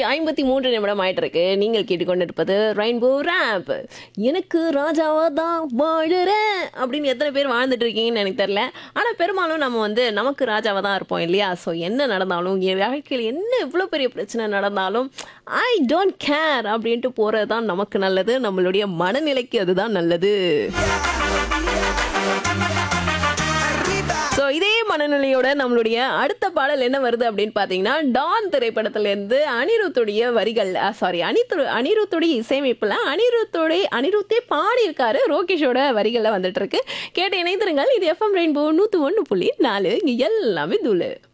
ஐம்பத்தி மூன்று நிமிடம் ஆயிட்டு இருக்கு நீங்கள் கேட்டுக்கொண்டிருப்பது ரெயின்போ ரேப் எனக்கு ராஜாவா தான் வாழுறேன் அப்படின்னு எத்தனை பேர் வாழ்ந்துட்டு இருக்கீங்கன்னு எனக்கு தெரியல ஆனா பெரும்பாலும் நம்ம வந்து நமக்கு ராஜாவா தான் இருப்போம் இல்லையா ஸோ என்ன நடந்தாலும் என் வாழ்க்கையில் என்ன இவ்வளோ பெரிய பிரச்சனை நடந்தாலும் ஐ டோன்ட் கேர் அப்படின்ட்டு போறது தான் நமக்கு நல்லது நம்மளுடைய மனநிலைக்கு அதுதான் நல்லது ஸோ இதே மனநிலையோட நம்மளுடைய அடுத்த பாடல் என்ன வருது அப்படின்னு பார்த்தீங்கன்னா டான் திரைப்படத்திலேருந்து அனிருத்துடைய வரிகள் சாரி அனித்து அனிருத்துடைய இசையமைப்பில் அனிருத்துடைய அனிருத்தே பாடியிருக்காரு ரோகேஷோட வரிகளில் வந்துட்டு இருக்கு கேட்டு இணைந்திருங்கள் இது எஃப்எம் ரெயின்போ நூற்று ஒன்று புள்ளி நாலு இங்கே எல்லாமே தூளு